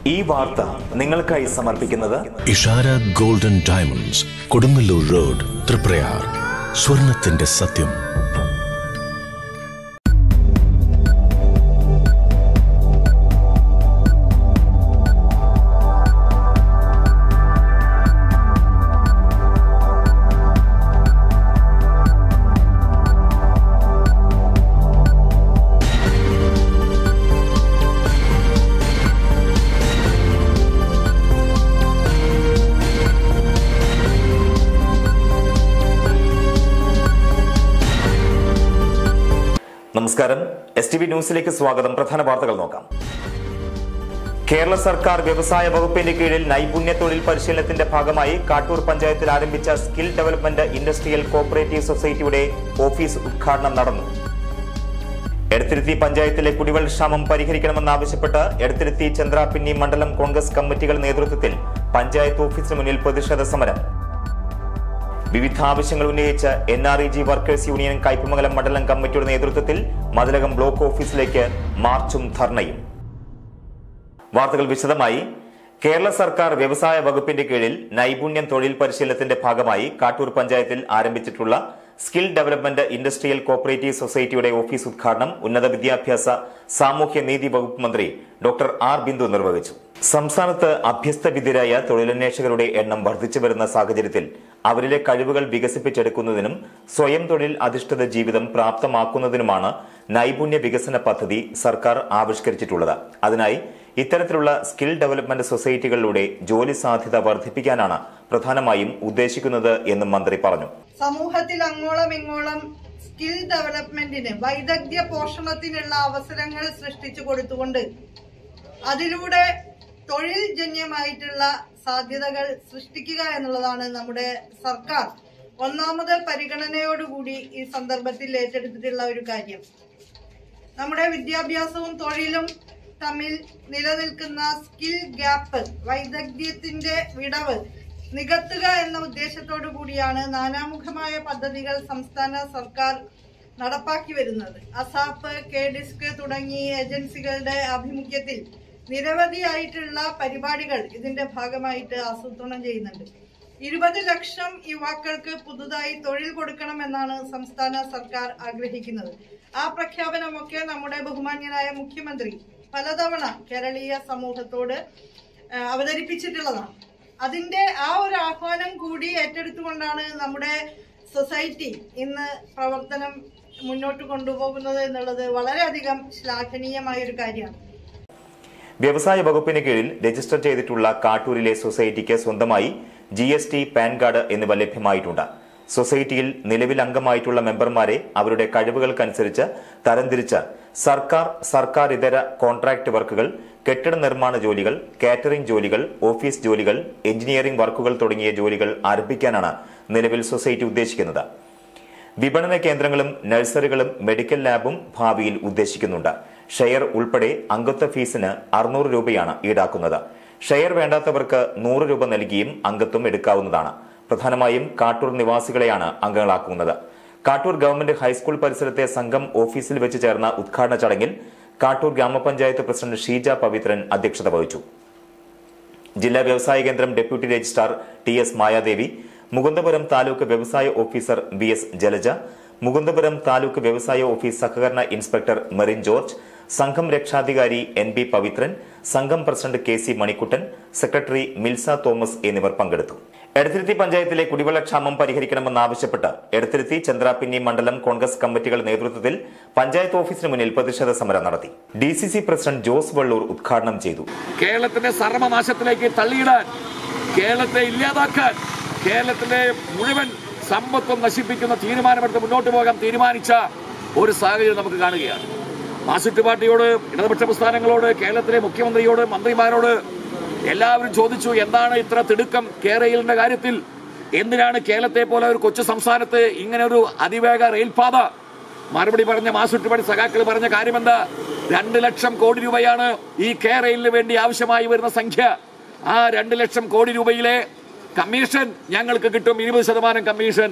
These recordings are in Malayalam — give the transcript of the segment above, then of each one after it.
ഈ വാർത്ത നിങ്ങൾക്കായി സമർപ്പിക്കുന്നത് Ishara golden diamonds Kodungallur road Triprayar സ്വർണത്തിന്റെ സത്യം നമസ്കാരം എസ് ടി വി ന്യൂസിലേക്ക് സ്വാഗതം പ്രധാന വാർത്തകൾ നോക്കാം കേരള സർക്കാർ വ്യവസായ വകുപ്പിന്റെ കീഴിൽ നൈപുണ്യ തൊഴിൽ പരിശീലനത്തിന്റെ ഭാഗമായി കാട്ടൂർ പഞ്ചായത്തിൽ ആരംഭിച്ച സ്കിൽ ഡെവലപ്മെന്റ് ഇൻഡസ്ട്രിയൽ കോപ്പറേറ്റീവ് സൊസൈറ്റിയുടെ ഓഫീസ് ഉദ്ഘാടനം നടന്നു എടത്തിരുത്തി പഞ്ചായത്തിലെ കുടിവെള്ള ക്ഷാമം പരിഹരിക്കണമെന്നാവശ്യപ്പെട്ട് എടത്തിരുത്തി ചന്ദ്രാപിന്നി മണ്ഡലം കോൺഗ്രസ് കമ്മിറ്റികൾ നേതൃത്വത്തിൽ പഞ്ചായത്ത് ഓഫീസിന് മുന്നിൽ പ്രതിഷേധ സമരം വിവിധ ആവശ്യങ്ങൾ ഉന്നയിച്ച് N R E G workers union Kaipamangalam മണ്ഡലം കമ്മിറ്റിയുടെ നേതൃത്വത്തിൽ മതിലകം ബ്ലോക്ക് ഓഫീസിലേക്ക് മാർച്ചും ധർണയും വാർത്തകൾ വിശദമായി കേരള സർക്കാർ വ്യവസായ വകുപ്പിന്റെ കീഴിൽ നൈപുണ്യം തൊഴിൽ പരിശീലനത്തിന്റെ ഭാഗമായി കാട്ടൂർ പഞ്ചായത്തിൽ ആരംഭിച്ചിട്ടുള്ള സ്കിൽ ഡെവലപ്മെന്റ് ഇൻഡസ്ട്രിയൽ കോപ്പറേറ്റീവ് സൊസൈറ്റിയുടെ ഓഫീസ് ഉദ്ഘാടനം ഉന്നത വിദ്യാഭ്യാസ സാമൂഹ്യ നീതി വകുപ്പ് മന്ത്രി ഡോക്ടർ ആർ ബിന്ദു നിർവഹിച്ചു സംസ്ഥാനത്ത് അഭ്യസ്ത വിദ്യരായ തൊഴിലന്വേഷകരുടെ എണ്ണം വർദ്ധിച്ചു വരുന്ന സാഹചര്യത്തിൽ അവരിലെ കഴിവുകൾ വികസിപ്പിച്ചെടുക്കുന്നതിനും സ്വയം തൊഴിൽ അധിഷ്ഠിത ജീവിതം പ്രാപ്തമാക്കുന്നതിനുമാണ് നൈപുണ്യ വികസന പദ്ധതി സർക്കാർ ആവിഷ്കരിച്ചിട്ടുള്ളത് അതിനായി ഇത്തരത്തിലുള്ള സ്കിൽ ഡെവലപ്മെന്റ് സൊസൈറ്റികളിലൂടെ ജോലി സാധ്യത വർദ്ധിപ്പിക്കാനാണ് പ്രധാനമായും ഉദ്ദേശിക്കുന്നത് എന്നും മന്ത്രി പറഞ്ഞു സമൂഹത്തിൽ അങ്ങോളം ഇങ്ങോളം സ്കിൽ ഡെവലപ്മെന്റിന് വൈദഗ്ധ്യ പോഷണത്തിനുള്ള അവസരങ്ങൾ സൃഷ്ടിച്ചു കൊടുത്തുകൊണ്ട് അതിലൂടെ തൊഴിൽ ജന്യമായിട്ടുള്ള സാധ്യതകൾ സൃഷ്ടിക്കുക എന്നുള്ളതാണ് നമ്മുടെ സർക്കാർ ഒന്നാമത് പരിഗണനയോടുകൂടി ഈ സന്ദർഭത്തിൽ ഏറ്റെടുത്തിട്ടുള്ള ഒരു കാര്യം നമ്മുടെ വിദ്യാഭ്യാസവും തൊഴിലും തമ്മിൽ നിലനിൽക്കുന്ന സ്കിൽ ഗ്യാപ്പ് വൈദഗ്ധ്യത്തിന്റെ വിടവ് നികത്തുക എന്ന ഉദ്ദേശത്തോടു കൂടിയാണ് നാനാമുഖമായ പദ്ധതികൾ സംസ്ഥാന സർക്കാർ നടപ്പാക്കി വരുന്നത് അസാപ്പ് കെ ഡിസ്ക് തുടങ്ങി ഏജൻസികളുടെ ആഭിമുഖ്യത്തിൽ നിരവധിയായിട്ടുള്ള പരിപാടികൾ ഇതിന്റെ ഭാഗമായിട്ട് ആസൂത്രണം ചെയ്യുന്നുണ്ട് ഇരുപത് ലക്ഷം യുവാക്കൾക്ക് പുതുതായി തൊഴിൽ കൊടുക്കണമെന്നാണ് സംസ്ഥാന സർക്കാർ ആഗ്രഹിക്കുന്നത് ആ പ്രഖ്യാപനമൊക്കെ നമ്മുടെ ബഹുമാന്യനായ മുഖ്യമന്ത്രി പലതവണ കേരളീയ സമൂഹത്തോട് ആ, അവതരിപ്പിച്ചിട്ടുള്ളതാണ് അതിന്റെ ആ ഒരു ആഹ്വാനം കൂടി ഏറ്റെടുത്തുകൊണ്ടാണ് നമ്മുടെ സൊസൈറ്റി ഇന്ന് പ്രവർത്തനം മുന്നോട്ട് കൊണ്ടുപോകുന്നത് എന്നുള്ളത് വളരെയധികം ശ്ലാഘനീയമായ ഒരു കാര്യമാണ് വ്യവസായ വകുപ്പിന് കീഴിൽ രജിസ്റ്റർ ചെയ്തിട്ടുള്ള കാട്ടൂരിലെ സൊസൈറ്റിക്ക് സ്വന്തമായി G S T PAN card എന്നിവ ലഭ്യമായിട്ടുണ്ട് സൊസൈറ്റിയിൽ നിലവിൽ അംഗമായിട്ടുള്ള മെമ്പർമാരെ അവരുടെ കഴിവുകൾക്കനുസരിച്ച് തരംതിരിച്ച് സർക്കാർ സർക്കാർ ഇതര കോൺട്രാക്ട് വർക്കുകൾ കെട്ടിട നിർമ്മാണ ജോലികൾ കാറ്ററിംഗ് ജോലികൾ ഓഫീസ് ജോലികൾ എഞ്ചിനീയറിംഗ് വർക്കുകൾ തുടങ്ങിയ ജോലികൾ ആരംഭിക്കാനാണ് നിലവിൽ സൊസൈറ്റി ഉദ്ദേശിക്കുന്നത് വിപണന കേന്ദ്രങ്ങളും നഴ്സറികളും മെഡിക്കൽ ലാബും ഭാവിയിൽ ഉദ്ദേശിക്കുന്നുണ്ട് ഷെയർ ഉൾപ്പെടെ അംഗത്വ ഫീസിന് അറുന്നൂറ് രൂപയാണ് ഈടാക്കുന്നത് ഷെയർ വേണ്ടാത്തവർക്ക് നൂറ് രൂപ നൽകിയും അംഗത്വം എടുക്കാവുന്നതാണ് പ്രധാനമായും കാട്ടൂർ നിവാസികളെയാണ് അംഗങ്ങളാക്കുന്നത് കാട്ടൂർ ഗവൺമെന്റ് ഹൈസ്കൂൾ പരിസരത്തെ സംഘം ഓഫീസിൽ വെച്ച് ചേർന്ന ഉദ്ഘാടന ചടങ്ങിൽ കാട്ടൂർ ഗ്രാമപഞ്ചായത്ത് പ്രസിഡന്റ് ഷീജ പവിത്രൻ അധ്യക്ഷത വഹിച്ചു ജില്ലാ വ്യവസായ കേന്ദ്രം deputy registrar T S Mayadevi Mukundapuram taluk വ്യവസായ officer B S Jalaja Mukundapuram taluk വ്യവസായ ഓഫീസ് സഹകരണ ഇൻസ്പെക്ടർ മെറിൻ ജോർജ് സംഘം രക്ഷാധികാരി എൻ ബി പവിത്രൻ സംഘം president K C Manikuttan secretary Milsa Thomas എന്നിവർ പങ്കെടുത്തു എടത്തിരുത്തി പഞ്ചായത്തിലെ കുടിവെള്ളക്ഷാമം പരിഹരിക്കണമെന്നാവശ്യപ്പെട്ട് എടത്തിരുത്തി ചന്ദ്രാപിന്നി മണ്ഡലം കോൺഗ്രസ് കമ്മിറ്റികളുടെ നേതൃത്വത്തിൽ പഞ്ചായത്ത് ഓഫീസിന് മുന്നിൽ പ്രതിഷേധ സമരം നടത്തി D C C president Jose Valloor ഉദ്ഘാടനം ചെയ്തു കേരളത്തിന്റെ സർവനാശത്തിലേക്ക് തള്ളിയിടാൻ കേരളത്തെ ഇല്ലാതാക്കാൻ കേരളത്തിന്റെ മുഴുവൻ സമ്പത്തും നശിപ്പിക്കുന്ന തീരുമാനമെടുത്ത് മുന്നോട്ട് പോകാൻ തീരുമാനിച്ച ഒരു സാഹചര്യം നമുക്ക് കാണുകയാണ് മാസിറ്റ് പാർട്ടിയോട് ഇടതുപക്ഷ പ്രസ്ഥാനങ്ങളോട് കേരളത്തിലെ മുഖ്യമന്ത്രിയോട് മന്ത്രിമാരോട് എല്ലാവരും ചോദിച്ചു എന്താണ് ഇത്ര തിടുക്കം കേരളയുടെ കാര്യത്തിൽ എന്തിനാണ് കേരളത്തെ പോലെ ഒരു കൊച്ചു സംസ്ഥാനത്ത് ഇങ്ങനെ ഒരു അതിവേഗ റെയിൽപാത മറുപടി പറഞ്ഞ മാസുറ്റുപടി സഖാക്കൾ പറഞ്ഞ കാര്യമെന്താ രണ്ട് ലക്ഷം കോടി രൂപയാണ് ഈ കെ റെയിലിന് വേണ്ടി ആവശ്യമായി വരുന്ന സംഖ്യ ആ രണ്ട് ലക്ഷം കോടി രൂപയിലെ കമ്മീഷൻ ഞങ്ങൾക്ക് കിട്ടും ഇരുപത് ശതമാനം കമ്മീഷൻ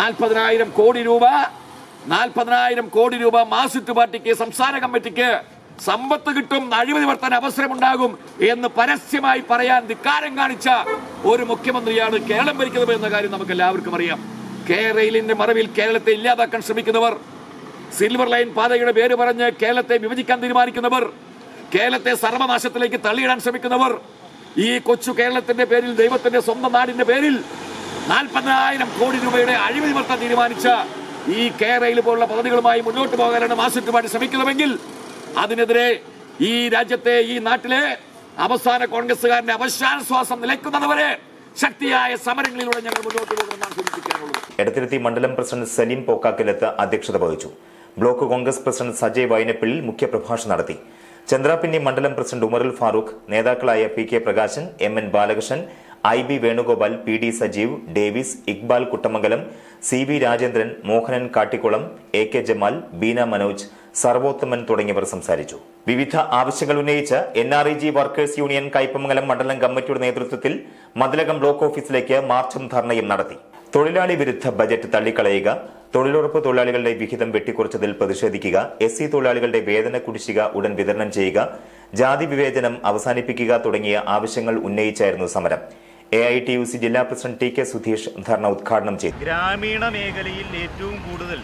നാൽപ്പതിനായിരം കോടി രൂപ നാൽപ്പതിനായിരം കോടി രൂപ മാസുറ്റ് പാർട്ടിക്ക് സംസ്ഥാന കമ്മിറ്റിക്ക് സമ്പത്ത് കിട്ടും അഴിമതി വർത്താൻ അവസരമുണ്ടാകും എന്ന് പരസ്യമായി പറയാൻ ധിക്കാരം കാണിച്ച ഒരു മുഖ്യമന്ത്രിയാണ് കേരളം ഭരിക്കുന്നത് എന്ന കാര്യം നമുക്ക് എല്ലാവർക്കും അറിയാം കെ റെയിലിന്റെ മറവിൽ കേരളത്തെ ഇല്ലാതാക്കാൻ ശ്രമിക്കുന്നവർ സിൽവർ ലൈൻ പാതയുടെ പേര് പറഞ്ഞ് കേരളത്തെ വിഭജിക്കാൻ തീരുമാനിക്കുന്നവർ കേരളത്തെ സർവനാശത്തിലേക്ക് തള്ളിയിടാൻ ശ്രമിക്കുന്നവർ ഈ കൊച്ചു കേരളത്തിന്റെ പേരിൽ ദൈവത്തിന്റെ സ്വന്തം നാടിന്റെ പേരിൽ നാൽപ്പതിനായിരം കോടി രൂപയുടെ അഴിമതി വർത്താൻ തീരുമാനിച്ച ഈ കെ റെയിൽ പോലുള്ള പദ്ധതികളുമായി മുന്നോട്ട് പോകാനാണ് മാസറ്റുപാടി ശ്രമിക്കുന്നതെങ്കിൽ അതിനെതിരെ ഈ രാജ്യത്തെ ഈ നാട്ടിലെ അവസാന കോൺഗ്രസുകാരന്റെ അവസാന ശ്വാസം നിലയ്ക്കുന്നതുവരെ ശക്തിയായ സമരങ്ങളിലൂടെ ഞങ്ങൾ മുന്നോട്ട് പോകുമെന്നാണ് സൂചിപ്പിക്കാനുള്ളത് എടത്തിരുത്തി മണ്ഡലം പ്രസിഡന്റ് സലീം പോക്കാക്കിലത്ത് അധ്യക്ഷത വഹിച്ചു ബ്ലോക്ക് കോൺഗ്രസ് പ്രസിഡന്റ് സജയ് വൈനപ്പിള്ളിൽ മുഖ്യപ്രഭാഷണം നടത്തി ചന്ദ്രാപിന്നി മണ്ഡലം പ്രസിഡന്റ് ഉമറുൽ ഫാറൂഖ് നേതാക്കളായ P K Prakashan M N Balakrishnan I B Venugopal P D Sajeev Davis Iqbal Kuttamangalam C V Rajendran Mohanan Kattikulam A K Jamal Beena Manoj Sarvothaman തുടങ്ങിയവർ സംസാരിച്ചു വിവിധ ആവശ്യങ്ങൾ ഉന്നയിച്ച് N R E G workers union Kaipamangalam മണ്ഡലം കമ്മിറ്റിയുടെ നേതൃത്വത്തിൽ മതിലകം ബ്ലോക്ക് ഓഫീസിലേക്ക് മാർച്ചും ധർണയും നടത്തി തൊഴിലാളി വിരുദ്ധ ബജറ്റ് തള്ളിക്കളയുക തൊഴിലുറപ്പ് തൊഴിലാളികളുടെ വിഹിതം വെട്ടിക്കുറച്ചതിൽ പ്രതിഷേധിക്കുക എസ് സി തൊഴിലാളികളുടെ വേതന കുടിശ്ശിക ഉടൻ വിതരണം ചെയ്യുക ജാതി വിവേചനം അവസാനിപ്പിക്കുക തുടങ്ങിയ ആവശ്യങ്ങൾ ഉന്നയിച്ചായിരുന്നു സമരം A I T U C ജില്ലാ president T K Sudheesh dharna ഉദ്ഘാടനം ചെയ്തു ഗ്രാമീണ മേഖലയിൽ ഏറ്റവും കൂടുതൽ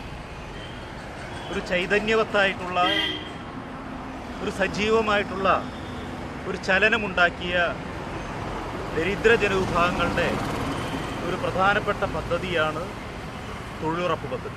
ഒരു ചൈതന്യവത്തായിട്ടുള്ള ഒരു സജീവമായിട്ടുള്ള ഒരു ചലനമുണ്ടാക്കിയ ദരിദ്ര ജനവിഭാഗങ്ങളുടെ ഒരു പ്രധാനപ്പെട്ട പദ്ധതിയാണ് തൊഴിലുറപ്പ് പദ്ധതി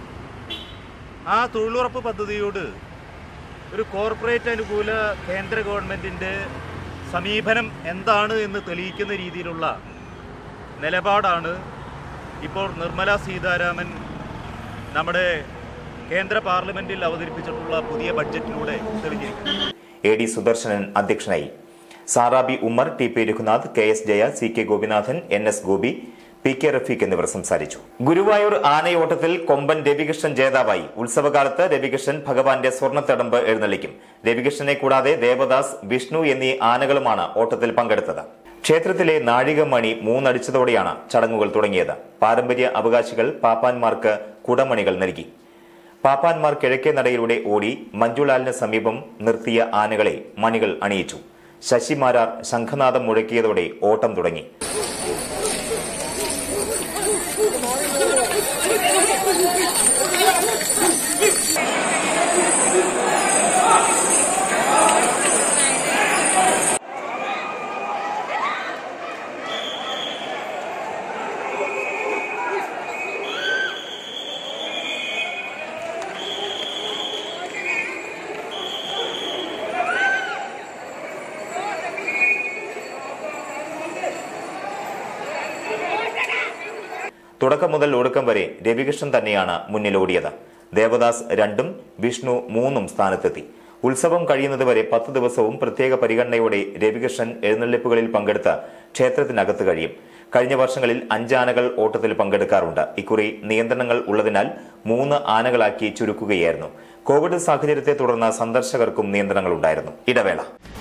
ആ തൊഴിലുറപ്പ് പദ്ധതിയോട് ഒരു കോർപ്പറേറ്റ് അനുകൂല കേന്ദ്ര ഗവൺമെൻറ്റിൻ്റെ സമീപനം എന്താണ് എന്ന് തെളിയിക്കുന്ന രീതിയിലുള്ള നിലപാടാണ് ഇപ്പോൾ നിർമ്മല സീതാരാമൻ നമ്മുടെ കേന്ദ്ര പാർലമെന്റിൽ അവതരിപ്പിച്ചിട്ടുള്ള പുതിയ ബഡ്ജറ്റിലൂടെ തെളിഞ്ഞിരിക്കുന്നത് എ ഡി സുദർശനൻ അധ്യക്ഷനായി Sarabi Ummer T P Raghunath K S Jaya C K Gopinathan N S Gopi P K Rafeeq എന്നിവർ സംസാരിച്ചു ഗുരുവായൂർ ആനയോട്ടത്തിൽ കൊമ്പൻ രവികൃഷ്ണൻ ജേതാവായി ഉത്സവകാലത്ത് രവികൃഷ്ണൻ ഭഗവാന്റെ സ്വർണ്ണത്തടമ്പ് എഴുന്നള്ളിക്കും രവികൃഷ്ണനെ കൂടാതെ ദേവദാസ് വിഷ്ണു എന്നീ ആനകളുമാണ് ഓട്ടത്തിൽ പങ്കെടുത്തത് ക്ഷേത്രത്തിലെ നാഴികമണി മൂന്നടിച്ചതോടെയാണ് ചടങ്ങുകൾ തുടങ്ങിയത് പാരമ്പര്യ അവകാശികൾ പാപ്പാന്മാർക്ക് കുടമണികൾ നൽകി പാപ്പാന്മാർ കിഴക്കേ നടയിലൂടെ ഓടി മഞ്ജുലാലിന് സമീപം നിർത്തിയ ആനകളെ മണികൾ അണിയിച്ചു ശശിമാരാർ ശംഖനാദം മുഴക്കിയതോടെ ഓട്ടം തുടങ്ങി തുടക്കം മുതൽ ഒടുക്കം വരെ രവികൃഷ്ണൻ തന്നെയാണ് മുന്നിലോടിയത് ദേവദാസ് രണ്ടും വിഷ്ണു മൂന്നും സ്ഥാനത്തെത്തി ഉത്സവം കഴിയുന്നതുവരെ പത്ത് ദിവസവും പ്രത്യേക പരിഗണനയോടെ രവികൃഷ്ണൻ എഴുന്നള്ളിപ്പുകളിൽ പങ്കെടുത്ത് ക്ഷേത്രത്തിനകത്ത് കഴിയും കഴിഞ്ഞ വർഷങ്ങളിൽ അഞ്ചാനകൾ ഓട്ടത്തിൽ പങ്കെടുക്കാറുണ്ട് ഇക്കുറി നിയന്ത്രണങ്ങൾ ഉള്ളതിനാൽ മൂന്ന് ആനകളാക്കി ചുരുക്കുകയായിരുന്നു കോവിഡ് സാഹചര്യത്തെ തുടർന്ന് സന്ദർശകർക്കും നിയന്ത്രണങ്ങളുണ്ടായിരുന്നു ഇടവേള